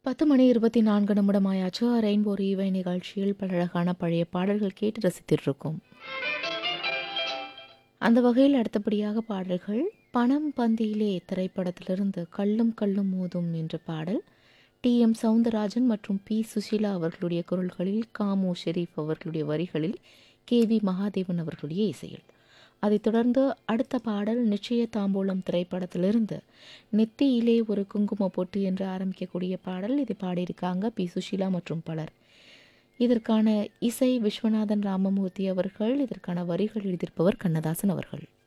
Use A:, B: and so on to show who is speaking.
A: பத்து மணி இருபத்தி நான்கு நிமிடமாயாச்சு ரெயின்போ ரீவை நிகழ்ச்சியில் பல அழகான பழைய பாடல்கள் கேட்டு ரசித்திருக்கோம் அந்த வகையில் அடுத்தபடியாக பாடல்கள் பணம் பந்தியிலே திரைப்படத்திலிருந்து கள்ளும் கள்ளும் மோதும் என்ற பாடல் டி எம் சவுந்தரராஜன் மற்றும் பி சுஷீலா அவர்களுடைய குரல்களில் காமு ஷெரீப் அவர்களுடைய வரிகளில் கே வி மகாதேவன் அவர்களுடைய இசையில் அதைத் தொடர்ந்து அடுத்த பாடல் நிச்சய தாம்பூலம் திரைப்படத்திலிருந்து நெத்தியிலே ஒரு குங்கும பொட்டு என்று ஆரம்பிக்கக்கூடிய பாடல் இதை பாடியிருக்காங்க பி சுஷீலா மற்றும் பலர் இதற்கான இசை விஸ்வநாதன் ராமமூர்த்தி அவர்கள் இதற்கான வரிகள் எழுதியிருப்பவர் கண்ணதாசன் அவர்கள்